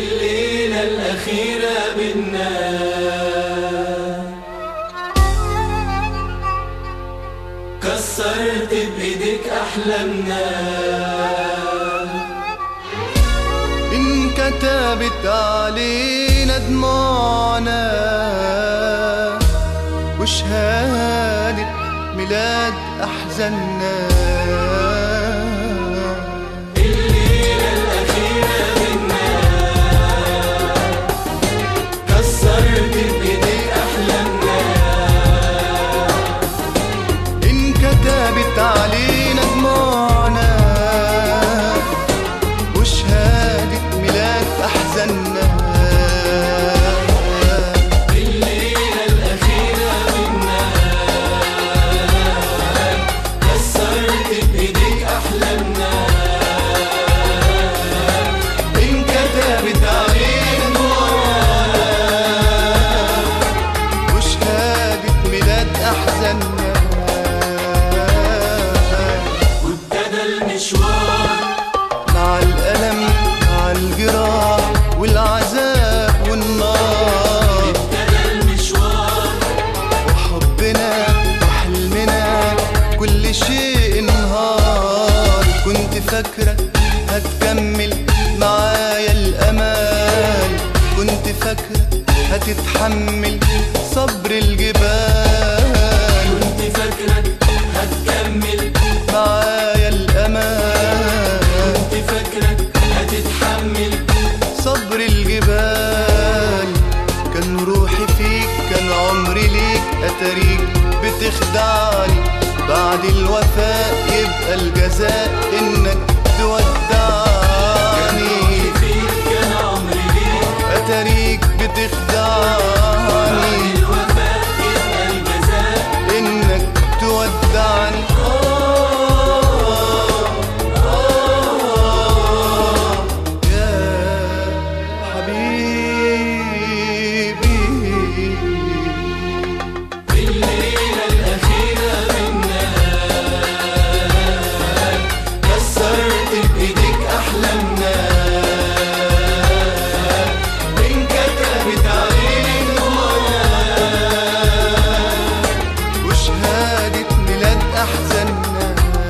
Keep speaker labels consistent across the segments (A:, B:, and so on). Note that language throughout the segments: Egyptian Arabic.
A: الليلة الأخيرة بينا كسرت بإيديك أحلامنا
B: انكتبت علينا دموعنا وشهادة ميلاد أحزاننا
A: الليلة الأخيرة بينا كسرت بإيديك أحلامنا
B: انكتبت علينا دموعنا وشهادة ميلاد أحزاننا
A: الليلة الأخيرة بينا كسرت بإيديك أحلامنا
B: انكتبت علينا دموعنا وشهادة ميلاد أحزاننا
A: وابتدى المشوار
B: مع الألم مع الجراح والعذاب والنار
A: ابتدى المشوار
B: وحبنا وحلمنا كل شيء انهار كنت فاكرة هتكمل معايا الأمان كنت فاكرة هتتحمل صبر الجبال
A: كنت فاكرك هتكمل
B: معايا الأمان
A: كنت فاكرك هتتحمل
B: صبر الجبال كان روحي فيك كان عمري ليك أتريك بتخدعني بعد الوفاء يبقى الجزاء إنك تودعني
A: فيك كان عمري ليك
B: أتريك بتخدعني
A: الوفاء يبقى الجزاء
B: إنك تودعني يا حبيبي
A: الليلة الأخيرة منا كسرت بإيديك أحلامنا انكتبت علينا دموعنا
B: وشهادة ميلاد أحزاننا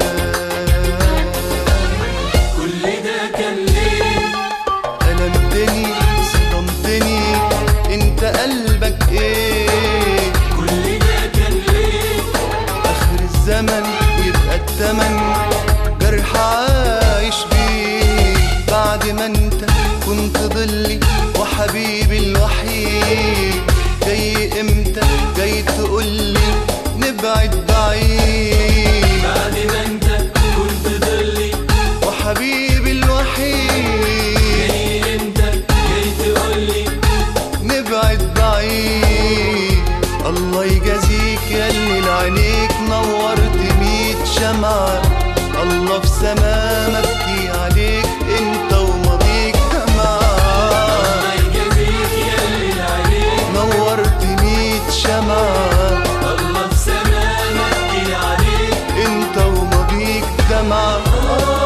A: كل ده كان ليه
B: ألمتني صدمتني انت قلبك ايه
A: كل ده كان ليه
B: اخر الزمن يبقى التمن جرح عايش بيه بعد ما انت كنت ضلي وحبيبي الوحيد جاي امتى جاي تقولي نبعد بعيد
A: بعد ما انت كنت ضلي
B: وحبيبي الوحيد
A: جاي انت جاي تقولي
B: نبعد بعيد الله يجازيك يا اللي لعينيك نورت ميت شمعة الله في سما مبكي عليك انت وماضيك دمعة
A: الله يجازيك يا اللي عليك
B: نورت ميت شمعة
A: الله في سما مبكي عليك
B: انت وماضيك دمعة